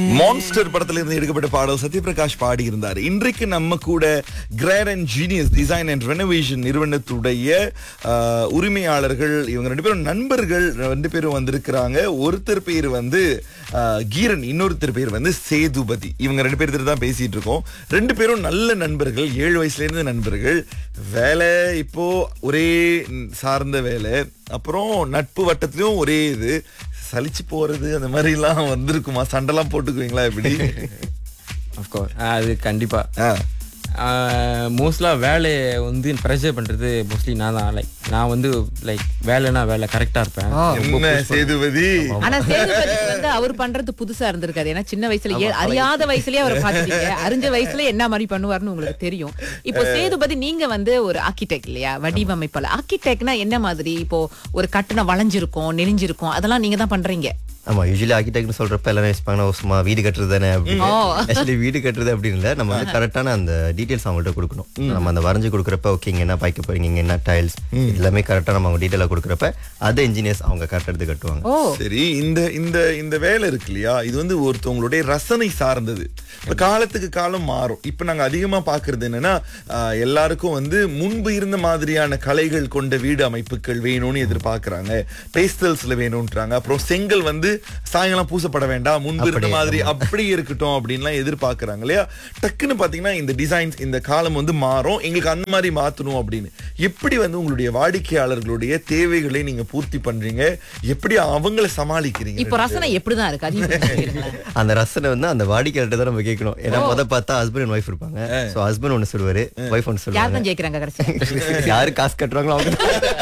Monster படத்துல இருந்து எடுக்கப்பட்ட பாடல் சத்யபிரகாஷ் பாடி இருந்தார் இன்றைக்கு நம்ம கூட great and genius design and renovation நிறுவனத்துடைய ஆஹ், உரிமையாளர்கள் இவங்க ரெண்டு பேரும் நண்பர்கள் ரெண்டு பேரும் வந்திருக்கிறாங்க ஒருத்தர் பேர் வந்து ஆஹ், கீரன் இன்னொருத்தர் பேர் வந்து சேதுபதி இவங்க ரெண்டு பேர் தான் பேசிட்டு இருக்கோம் ரெண்டு பேரும் நல்ல நண்பர்கள் ஏழு வயசுல இருந்து நண்பர்கள் வேலை இப்போ ஒரே சார்ந்த வேலை அப்புறம் நட்பு வட்டத்திலயும் ஒரே இது சலிச்சு போறது அந்த மாதிரி எல்லாம் வந்திருக்குமா சண்டைலாம் போட்டுக்குவீங்களா எப்படி அஃப்கோர்ஸ் அது கண்டிப்பா ஆ. மோஸ்ட்லா வேலையை வந்து ப்ரெஷர் பண்றது மோஸ்ட்லி நான் தான் லைக் நான் வந்து லைக் வேலைனா வேலை கரெக்டா இருப்பேன் என்ன சேதுபதி ஆனா சேதுபதிக்கு வந்து அவர் பண்றது புதுசா இருந்திருக்காது ஏன்னா சின்ன வயசுல ஏ- அறியாத வயசுலயே அவரை பாத்துட்டீங்க அறிஞ்ச வயசுல என்ன மாதிரி பண்ணுவாருன்னு உங்களுக்கு தெரியும் இப்போ சேதுபதி நீங்க வந்து ஒரு ஆர்கிடெக்ட் இல்லையா வடிவமைப்பாளர் ஆர்கிடெக்ட்னா என்ன மாதிரி இப்போ ஒரு கட்டணம் வளைஞ்சிருக்கும் நெளிஞ்சிருக்கும் அதெல்லாம் நீங்க தான் பண்றீங்க ஆமா யூஸ்வலி ஆர்கிடெக்ட்னு சொல்றப்ப எல்லாரும் யோசிப்பாங்க "ஓ, சும்மா வீடு கட்டுறது தானே அப்படின்னு ஓ. ஆக்சுவலி வீடு கட்டுறது அப்படின்னு இல்ல நம்ம வந்து கரெக்டான அந்த டீடைல்ஸ் அவங்கள்ட்ட கொடுக்கணும் நம்ம அந்த வரைஞ்சு கொடுக்குறப்ப ஓகே இங்க என்ன பாய்க்க போறீங்க இங்க என்ன டைல்ஸ் எல்லாமே கரெக்டா நம்ம அவங்க டீடைலா கொடுக்குறப்ப அதை இன்ஜினியர்ஸ் அவங்க கரெக்டா எடுத்து கட்டுவாங்க ஓ சரி இந்த இந்த இந்த வேலை இருக்கு இல்லையா இது வந்து ஒருத்தவங்களுடைய ரசனை சார்ந்தது இப்ப காலத்துக்கு காலம் மாறும் இப்ப நாங்க அதிகமா பாக்குறது என்னன்னா ஆஹ், எல்லாருக்கும் வந்து முன்பு இருந்த மாதிரியான கலைகள் கொண்ட வீடு அமைப்புகள் வேணும்னு எதிர்பார்க்கறாங்க பேஸ்டல்ஸ்ல வேணும்ன்றாங்க அப்புறம் செங்கல் வந்து சாயங்காலம் பூசப்பட வேண்டாம் முன்பு இருந்த அப்படியே, மாதிரி அப்படி இருக்கட்டும் அப்படின்லாம் எதிர்பார்க்கறாங்க இல்லையா டக்குன்னு பாத்தீங்கன்னா இந்த டிசைன்ஸ் இந்த காலம் வந்து மாறும் எங்களுக்கு அந்த மாதிரி மாத்தணும் அப்படின்னு எப்படி வந்து உங்களுடைய வாடிக்கையாளர்களுடைய தேவைகளை நீங்க பூர்த்தி பண்றீங்க எப்படி அவங்கள சமாளிக்கிறீங்க இப்போ ரசனை எப்படிதான் இருக்கு அதையும் கொஞ்சம் சொல்லிடுங்களேன். அந்த ரசனை வந்து அந்த வாடிக்கையாளர்ட்ட தான் நம்ம கேட்கணும் ஏன்னா முத பார்த்தா ஹஸ்பண்ட் அண்ட் ஒய்ஃப் இருப்பாங்க சோ ஹஸ்பண்ட் ஒன்னு சொல்லுவாரு ஒய்ஃப் ஒன்னு யார் சொல்லுவாங்க தான் ஜெயிக்கிறாங்க கடைசியா யாரு காசு கட்டுறாங்களோ அவங்க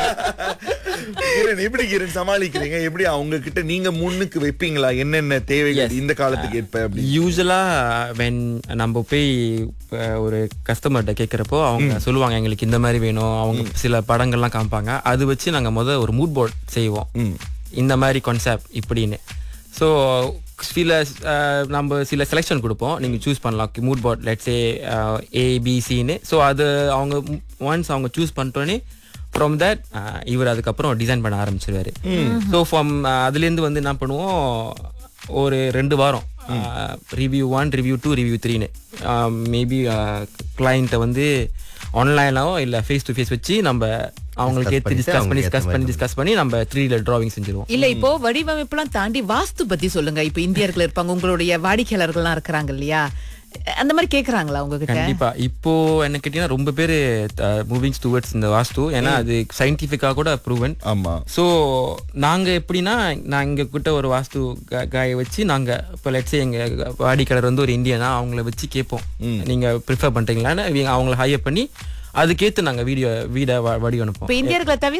கிரண் எப்படி கிரண் சமாளிக்கிறீங்க எப்படி அவங்க கிட்ட நீங்க முன்னுக்கு வைப்பீங்களா என்னென்ன தேவைகள் இந்த காலத்துக்கு ஏற்ப அப்படி யூஸ்வலா வென் நம்ம போய் அஹ், ஒரு கஸ்டமர்கிட்ட கேட்குறப்போ அவங்க சொல்லுவாங்க எங்களுக்கு இந்த மாதிரி வேணும் அவங்க சில படங்கள்லாம் காமிப்பாங்க அது வச்சு நாங்க முத ஒரு மூட் போர்ட் செய்வோம் இந்த மாதிரி கான்செப்ட் இப்படின்னு ஸோ சில அஹ், நம்ம சில செலெக்ஷன் கொடுப்போம் நீங்கள் சூஸ் பண்ணலாம் மூட் போர்ட் லெட்ஸே ஏபிசின்னு ஸோ அது அவங்க ஒன்ஸ் அவங்க சூஸ் பண்ணிட்டோன்னே ஃப்ரம் தட் இவர் அதுக்கப்புறம் டிசைன் பண்ண ஆரம்பிச்சிருவாரு ஸோ ஃப்ரம் அதுலேருந்து வந்து என்ன பண்ணுவோம் ஒரு ரெண்டு வாரம் review one review two review த்ரீன்னு மேபி கிளைண்ட்டை வந்து ஆன்லைனாவோ இல்லை ஃபேஸ் டு ஃபேஸ் வச்சு நம்ம அவங்களுக்கு ஏற்று பண்ணிட்டு டிஸ்கஸ் பண்ணி அவங்களுக்கு டிஸ்கஸ் ஏத்த பண்ணி மாதிரி டிஸ்கஸ் பண்ணி நம்ம த்ரீல டிராவிங் செஞ்சிருவோம் இல்ல இப்போ வடிவமைப்புலாம் தாண்டி வாஸ்து பத்தி சொல்லுங்க இப்போ இந்தியர்கள் இருப்பாங்க உங்களுடைய வாடிக்கையாளர்கள்லாம் இருக்கிறாங்க இல்லையா அந்த மாதிரி கேக்குறாங்களா உங்ககிட்ட கண்டிப்பா இப்போ என்ன கேட்டீங்கன்னா ரொம்ப பேர் மூவிங்ஸ் டுவர்ட்ஸ் இந்த வாஸ்து ஏன்னா அது சயின்டிஃபிக்காக கூட ப்ரூவன் ஆமா ஸோ நாங்க எப்படின்னா நான் எங்க கிட்ட ஒரு வாஸ்து காயை வச்சு நாங்க இப்போ லெட்ஸே எங்க வாடிக்கையாளர் வந்து ஒரு இந்தியனா அவங்கள வச்சு கேட்போம் நீங்க ப்ரிஃபர் பண்றீங்களான்னு இவங்க அவங்கள ஹையர் பண்ணி அதுக்கேத்து நாங்க வீடியோ வீடை வ- வடிவமைப்போம் இப்போ இந்தியர்களை தவிர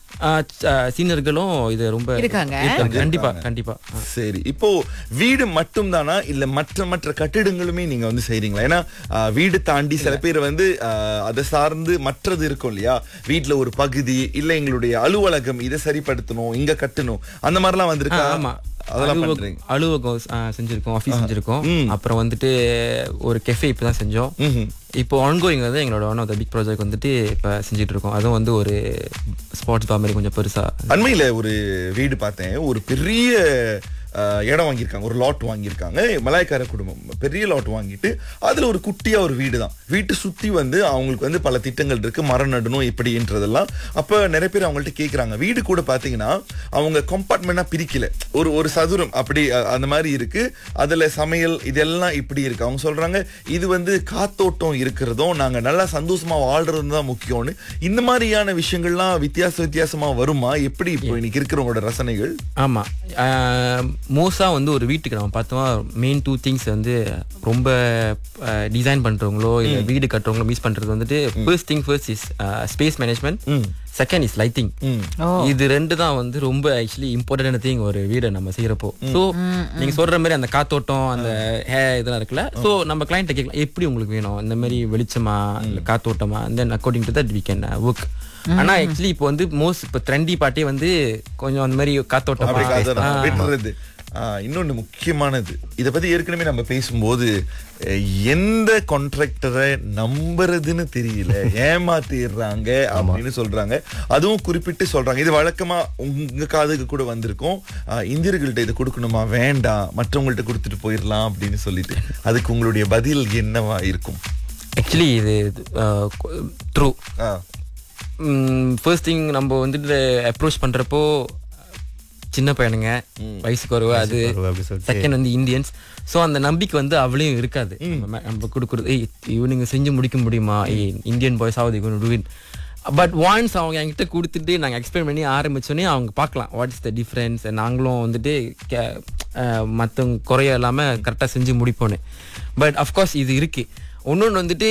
சீனியர்களும் இது ரொம்ப இருக்காங்க. கண்டிப்பா கண்டிப்பா சரி இப்போ வீடு மட்டும் தானா இல்ல மற்ற மற்ற கட்டிடங்களுமே நீங்க வந்து செய்றீங்களா ஏன்னா ஆஹ், வீடு தாண்டி சில பேர் வந்து ஆஹ், அதை சார்ந்து மற்றது இருக்கும் இல்லையா வீட்ல ஒரு பகுதி இல்ல எங்களுடைய அலுவலகம் இதை சரிப்படுத்தணும் இங்க கட்டணும் அந்த மாதிரிலாம் வந்திருக்கா ஆமா அதெல்லாம் அலுவலகம் பண்றீங்க அலுவலகம் ஆ, செஞ்சிருக்கோம் ஆஃபீஸ் செஞ்சிருக்கோம் அப்புறம் வந்துட்டு ஒரு கெஃபே இப்போ தான் செஞ்சோம் ம்ஹும். இப்போ ஆன்கோயிங் வந்து எங்களோட one of the big project வந்துட்டு இப்போ செஞ்சுட்டு இருக்கோம் அதுவும் வந்து ஒரு ஸ்போர்ட்ஸ் பார் மாதிரி கொஞ்சம் பெருசா அண்மையில ஒரு வீடு பார்த்தேன் ஒரு பெரிய அஹ், இடம் வாங்கியிருக்காங்க ஒரு லாட் வாங்கியிருக்காங்க மலாய்க்கார குடும்பம் பெரிய லாட் வாங்கிட்டு அதுல ஒரு குட்டியா ஒரு வீடு தான் வீட்டை சுத்தி வந்து அவங்களுக்கு வந்து பல திட்டங்கள் இருக்கு மரம் நடணும் இப்படின்றதெல்லாம் அப்ப நிறைய பேர் அவங்கள்ட்ட கேக்குறாங்க வீடு கூட பாத்தீங்கன்னா அவங்க கம்பார்ட்மெண்டா பிரிக்கல ஒரு ஒரு சதுரம் அப்படி அஹ், அந்த மாதிரி இருக்கு அதுல சமையல் இதெல்லாம் இப்படி இருக்கு அவங்க சொல்றாங்க இது வந்து காத்தோட்டம் இருக்கிறதும் நாங்க நல்லா சந்தோஷமா வாழ்றதும் தான் முக்கியம்னு இந்த மாதிரியான விஷயங்கள்லாம் வித்தியாச வித்தியாசமா வருமா எப்படி இப்போ இன்னைக்கு இருக்கிறவங்களோட ரசனைகள் ஆமா மோஸ்டா வந்து ஒரு வீட்டுக்கு நம்ம பார்த்தோம் மெயின் டூ திங்ஸ் வந்து ரொம்ப டிசைன் பண்றவங்களோ இல்ல வீடு கட்டுறவங்களோ மிஸ் பண்றது வந்துட்டு first thing first is space management second is lighting இது ரெண்டு தான் வந்து ரொம்ப ஆக்சுவலி இம்பார்ட்டன்ட் திங் ஒரு வீடை நம்ம செய்யறப்போ ஸோ நீங்க சொல்ற மாதிரி அந்த காத்தோட்டம் அந்த ஹே இதெல்லாம் இருக்குல்ல ஸோ நம்ம கிளைண்ட்டை கேட்கலாம் எப்படி உங்களுக்கு வேணும் இந்த மாதிரி வெளிச்சமா இல்ல காத்தோட்டமா then according to that we can work ஆனா ஆக்சுவலி இப்போ வந்து மோஸ்ட் இப்போ ட்ரெண்டி பாட்டே வந்து கொஞ்சம் அந்த மாதிரி காத்தோட்டமா அப்படி காத்தோட்டம் ஆ, விட்டுறது ஆஹ், இன்னொன்னு முக்கியமானது இத பத்தி ஏற்கனவே நம்ம பேசும்போது அஹ், எந்த கான்ட்ராக்டரை நம்புறதுன்னு தெரியல ஏமாத்திடுறாங்க அப்படின்னு சொல்றாங்க அதுவும் குறிப்பிட்டு சொல்றாங்க இது வழக்கமா உங்க காதுக்கு கூட வந்திருக்கும் ஆஹ், இந்தியர்கள்ட்ட இது கொடுக்கணுமா வேண்டாம் மற்றவங்கள்ட்ட கொடுத்துட்டு போயிடலாம் அப்படின்னு சொல்லிட்டு அதுக்கு உங்களுடைய பதில் என்னவா இருக்கும் ஆக்சுவலி இது ட்ரூ ஆஹ், ஃபர்ஸ்ட் திங் நம்ம வந்துட்டு அப்ரோச் பண்றப்போ சின்ன பையனுங்க வயசு குறைவு அது குறைவு அப்படி சொல்லிட்டு. செகண்ட் வந்து இந்தியன்ஸ் ஸோ அந்த நம்பிக்கை வந்து அவளையும் இருக்காது நம்ம நம்ம கொடுக்குறது ஏய் இவனுங்க செஞ்சு முடிக்க முடியுமா ஏய் இந்தியன் பாய்ஸ் ஆகுது இவனு டூவின் பட் ஒன்ஸ் அவங்க என்கிட்ட கொடுத்துட்டு நாங்கள் எக்ஸ்பிளைன் பண்ணி ஆரம்பிச்சோன்னே அவங்க பார்க்கலாம் வாட் இஸ் த டிஃப்ரென்ஸ் நாங்களும் வந்துட்டு மற்றவங்க குறைய இல்லாமல் கரெக்டாக செஞ்சு முடிப்போன்னு பட் அஃப்கோர்ஸ் இது இருக்குது இன்னொன்று வந்துட்டு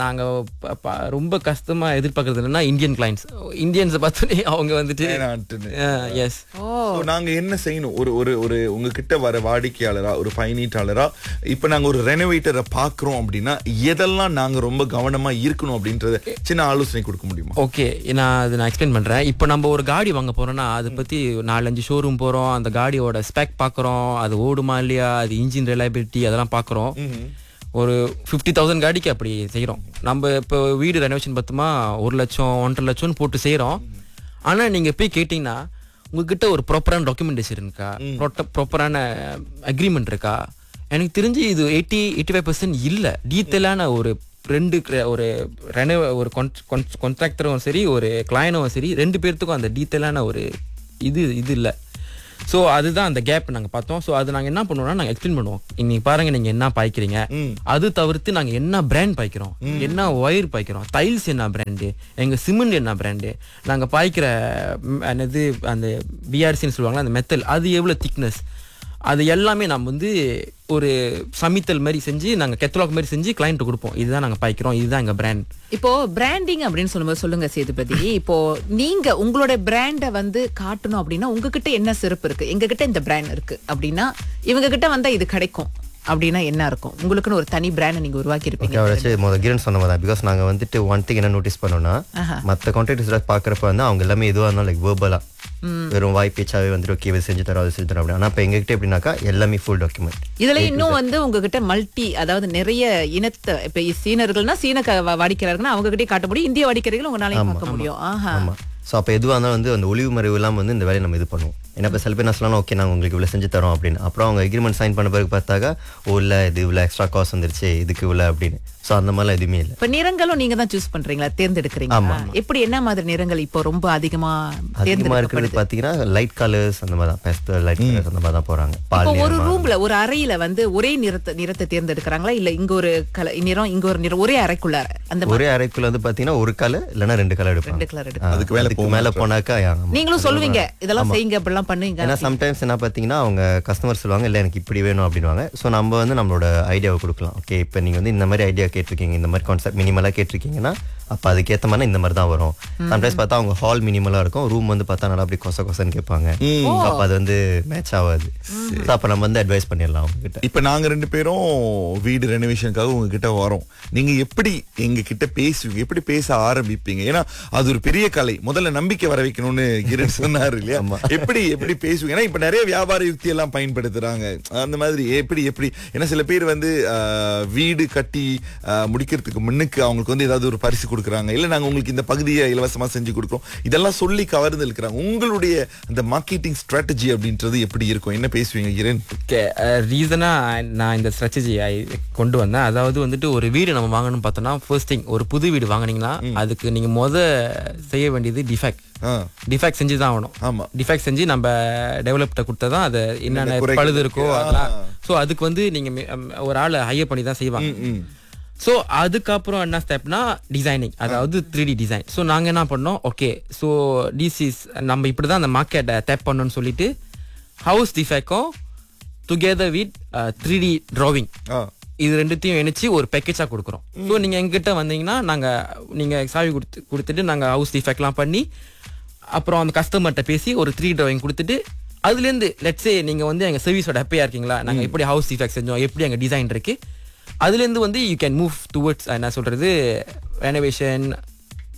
நாங்கள் ரொம்ப கஷ்டமாக எதிர்பார்க்கறது என்னன்னா இந்தியன் கிளைண்ட்ஸ் இந்தியன்ஸை பார்த்தோன்னே அவங்க வந்துட்டு வேணான்ட்டுன்னு. எஸ் So, நாங்க என்ன செய்யணும் ஒரு ஒரு ஒரு உங்ககிட்ட வர வாடிக்கையாளரா ஒரு பயனீட்டாளரா இப்ப நாங்க ஒரு ரெனோவேட்டரை பாக்குறோம் அப்படின்னா எதெல்லாம் நாங்க ரொம்ப கவனமா இருக்கணும் அப்படின்றத சின்ன ஆலோசனை கொடுக்க முடியுமா ஓகே நான் அது நான் எக்ஸ்பிளைன் பண்ணுறேன் இப்போ நம்ம ஒரு காடி வாங்க போகிறோம்னா அதை பற்றி நாலஞ்சு ஷோரூம் போகிறோம் அந்த காடியோட ஸ்பெக் பார்க்குறோம் அது ஓடுமா இல்லையா அது இன்ஜின் ரிலையபிலிட்டி அதெல்லாம் பார்க்குறோம் ஒரு ஃபிஃப்டி தௌசண்ட் காடிக்கு அப்படி செய்கிறோம் நம்ம இப்போ வீடு ரெனோவேஷன் பார்த்தோமா ஒரு லட்சம் ஒன்றரை லட்சம்னு போட்டு செய்கிறோம் ஆனால் நீங்கள் போய் கேட்டிங்கன்னா உங்ககிட்ட ஒரு ப்ராப்பரான டாக்குமெண்டேஷன் இருக்கா ப்ராப்பரான அக்ரிமெண்ட் இருக்கா எனக்கு தெரிஞ்சு இது எயிட்டி எயிட்டி ஃபைவ் பர்சன்ட் இல்லை டீட்டெயிலான ஒரு ரெண்டு cre- ஒரு ரெனோ ஒரு கான்ட்ராக்டரும் சரி ஒரு கிளையனும் சரி ரெண்டு பேர்த்துக்கும் அந்த டீட்டெயிலான ஒரு இது இது இல்லை ஸோ அதுதான் அந்த கேப் நாங்கள் பார்த்தோம் ஸோ அது நாங்கள் என்ன பண்ணுவோம்னா நாங்கள் எக்ஸ்பிளைன் பண்ணுவோம் இன்னைக்கு பாருங்க நீங்கள் என்ன பாய்க்கிறீங்க அது தவிர்த்து நாங்கள் என்ன பிராண்ட் பாய்க்கிறோம் என்ன ஒயர் பாய்க்கிறோம் டைல்ஸ் என்ன பிராண்டு எங்கள் சிமெண்ட் என்ன பிராண்டு நாங்கள் பாய்க்கிற ம், என்னது அந்த பிஆர்சின்னு சொல்லுவாங்களா அந்த மெத்தல் அது எவ்வளோ திக்னஸ் அது எல்லாமே நம்ம வந்து ஒரு சமித்தல் மாதிரி செஞ்சு நாங்கள் கெத்தலாக் மாதிரி செஞ்சு கிளைண்ட் கொடுப்போம் இதுதான் நாங்கள் பாய்க்கிறோம் இதுதான் எங்கள் பிராண்ட் இப்போ பிராண்டிங் அப்படின்னு சொல்லும்போது சொல்லுங்க சேதுபதி இப்போ நீங்க உங்களோட பிராண்ட வந்து காட்டணும் அப்படின்னா உங்ககிட்ட என்ன சிறப்பு இருக்கு எங்க கிட்ட இந்த பிராண்ட் இருக்கு அப்படின்னா இவங்க கிட்ட வந்தா இது கிடைக்கும் அப்படின்னா என்ன இருக்கும் உங்களுக்குன்னு ஒரு தனி பிராண்ட் நீங்க உருவாக்கி இருப்பீங்க ஓகே வச்சு முதல் கிரண் சொன்ன மாதிரி பிகாஸ் நாங்கள் வந்துட்டு ஒன் திங் என்ன நோட்டீஸ் பண்ணோம்னா மற்ற கான்ட்ராக்டர்ஸ் பார்க்குறப்ப வந்து அவங்க எல்லாமே எதுவாக இருந்தாலும் லைக் வேர்பலா வெறும் வாய் பேச்சாவே வந்துட்டு ஓகே இது செஞ்சு தரோம் அது செஞ்சு தரோம் அப்படி ஆனால் இப்போ எங்ககிட்ட எப்படின்னாக்கா எல்லாமே ஃபுல் டாக்குமெண்ட் இதுல இன்னும் வந்து உங்ககிட்ட மல்டி அதாவது நிறைய இனத்தை இப்ப சீனர்கள்னா சீன க- வா- வாடிக்கையாளர்கள்னா அவங்க கிட்டே காட்ட முடியும் இந்திய வாடிக்கையாளர்கள் உங்களால பார்க்க முடியும் ஆஹா ஆமாம் ஸோ அப்போ எதுவாக இருந்தாலும் வந்து அந்த ஒளிவு மறைவு இல்லாமல் வந்து இந்த வேலையை நம்ம இது பண்ணுவோம் ஏன்னா இப்போ சில பேர் என்ன சொல்லலாம் ஓகே நாங்கள் உங்களுக்கு இவ்வளோ செஞ்சு தரோம் அப்படின்னு அப்புறம் அவங்க அக்ரிமெண்ட் சைன் பண்ண பிறகு பார்த்தாக்கா ஓ இல்லை இது இவ்வளோ எக்ஸ்ட்ரா காஸ்ட் வந்துருச்சு இதுக்கு இவ்வளோ அப்படின்னு ஸோ அந்த மாதிரிலாம் எதுவுமே இல்லை இப்ப நிறங்களும் நீங்க தான் சூஸ் பண்றீங்களா தேர்ந்தெடுக்கிறீங்களா எப்படி என்ன மாதிரி நிறங்கள் இப்போ ரொம்ப அதிகமா அதிகமாக தேர்ந்தெடுக்கப்படுது இருக்கிறது பார்த்தீங்கன்னா லைட் கலர்ஸ் அந்த மாதிரி தான் பெஸ்ட் லைட் கலர்ஸ் அந்த மாதிரி தான் போகிறாங்க இப்போ பால் ஒரு நிறமா ரூம்ல ஒரு அறையில வந்து ஒரே நிறத்தை நிறத்தை தேர்ந்தெடுக்கிறாங்களா இல்ல இங்க ஒரு கல நிறம் இங்க ஒரு நிறம் ஒரே அறைக்குள்ளார அந்த மாதிரி ஒரே அறைக்குள்ள வந்து பாத்தீங்கன்னா ஒரு கலர் இல்லைன்னா ரெண்டு கலர் எடுப்பாங்க ரெண்டு கலர் ஆ, அதுக்கு மேல அதுக்கு மேல போனாக்கா ஆ, ஆமா. நீங்களும் சொல்லுவீங்க இதெல்லாம் செய்யுங்க அப்படிலாம் பண்ணுங்க ஏன்னா சம்டைம்ஸ் என்ன பார்த்தீங்கன்னா அவங்க கஸ்டமர் சொல்லுவாங்க இல்லை எனக்கு இப்படி வேணும் அப்படின்வாங்க ஸோ நம்ம வந்து நம்மளோட ஐடியாவை கொடுக்கலாம் ஓகே இப்போ நீங்கள் வந்து இந்த மாதிரி ஐடியா கேட்டிருக்கீங்க இந்த மாதிரி கான்செப்ட் மினிமலாக கேட்டிருக்கீங்கன்னா அப்போ அதுக்கேற்ற மாதிரி இந்த மாதிரி தான் வரும் சம்டைம்ஸ் பார்த்தா அவங்க ஹால் மினிமலாக இருக்கும் ரூம் வந்து பார்த்தா நல்லா அப்படி கொச கொசன்னு கேட்பாங்க அப்போ அது வந்து மேட்ச் ஆகாது ஸோ அப்போ நம்ம வந்து அட்வைஸ் பண்ணிடலாம் அவங்க கிட்ட இப்ப நாங்க ரெண்டு பேரும் வீடு ரெனோவேஷனுக்காக உங்ககிட்ட வரோம் நீங்க எப்படி எங்க கிட்ட பேசுவீங்க எப்படி பேச ஆரம்பிப்பீங்க ஏன்னா அது ஒரு பெரிய கலை முதல்ல நம்பிக்கை வர வைக்கணும்னு கிரண் சொன்னாரு இல்லையா எப்படி எப்படி பேசுவீங்க ஏன்னா இப்ப நிறைய வியாபார யுக்தி எல்லாம் பயன்படுத்துறாங்க அந்த மாதிரி எப்படி எப்படி ஏன்னா சில பேர் வந்து ஆஹ், வீடு கட்டி ஆஹ், முடிக்கிறதுக்கு முன்னுக்கு அவங்களுக்கு வந்து ஏதாவது ஒரு பரிசு கொடுக்குறாங்க இல்ல நாங்க உங்களுக்கு இந்த பகுதியை இலவசமா செஞ்சு கொடுக்குறோம் இதெல்லாம் சொல்லி கவர்ந்து இருக்கிறாங்க உங்களுடைய அந்த மார்க்கெட்டிங் ஸ்ட்ராட்டஜி அப்படின்றது எப்படி இருக்கும் என்ன பேசுவீங்க கிரண் ஓகே ரீசனா நான் இந்த ஸ்ட்ராட்டஜி கொண்டு வந்தேன் அதாவது வந்துட்டு ஒரு வீடு நம்ம வாங்கணும்னு பார்த்தோம்னா ஃபர்ஸ்ட் திங் ஒரு புது வீடு வாங்குனீங்கன்னா அதுக்கு நீங்க முத செய்ய வேண்டியது டிஃபெக்ட் ஆ டிஃபெக்ட் செஞ்சு தான் ஆகணும் ஆமா. டிஃபெக்ட் செஞ்சு நம்ம டெவலப்ட கொடுத்தா தான் அது என்னென்ன குறைகள் பழுது இருக்கோ இருக்கு. அதெல்லாம் ஸோ அதுக்கு வந்து நீங்க மி- அம், ஒரு ஆளை ஹையர் பண்ணி தான் செய்வாங்க ஸோ அதுக்கப்புறம் என்ன ஸ்டெப்னா டிசைனிங் அதாவது த்ரீ டி டிசைன் ஸோ நாங்கள் என்ன பண்ணோம் ஓகே ஸோ டிசிஸ் நம்ம இப்படி தான் அந்த மார்க்கெட்டை டேப் பண்ணணும்னு சொல்லிட்டு ஹவுஸ் டிஃபெக்டும் together with three D drawing ஆ இது ரெண்டுத்தையும் இணைச்சு ஒரு பேக்கேஜா கொடுக்குறோம் ஸோ நீங்க எங்ககிட்ட வந்தீங்கன்னா நாங்க நீங்க சாவி கொடுத்து கொடுத்துட்டு நாங்க ஹவுஸ் டிஃபெக்ட்லாம் பண்ணி அப்புறம் அந்த கஸ்டமர்கிட்ட பேசி ஒரு த்ரீ டிராயிங் கொடுத்துட்டு அதுலேருந்து லெட்ஸே நீங்க வந்து எங்க சர்வீஸோட ஹாப்பியா இருக்கீங்களா நாங்க எப்படி ஹவுஸ் டிஃபெக்ட் செஞ்சோம் எப்படி எங்க டிசைன் இருக்கு அதுலேருந்து வந்து யூ கேன் மூவ் டுவர்ட்ஸ் என்ன சொல்றது ரெனோவேஷன்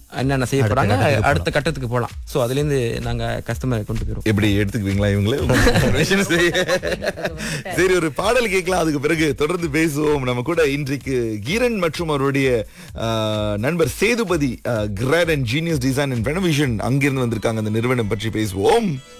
என்னென்ன செய்ய போறாங்க கட்டத்துக்கு அடுத்த கட்டத்துக்கு போகலாம் ஸோ அதுலேருந்து நாங்க கஸ்டமரை கொண்டு போயிடுவோம் எப்படி எடுத்துக்குவீங்களா இவங்களே சரி ஒரு பாடல் கேட்கலாம் அதுக்கு பிறகு தொடர்ந்து பேசுவோம் நம்ம கூட இன்றைக்கு கீரன் மற்றும் அவருடைய ஆஹ், நண்பர் Sethupathi great and genius design and renovation அங்கிருந்து வந்திருக்காங்க அந்த நிறுவனம் பற்றி பேசுவோம்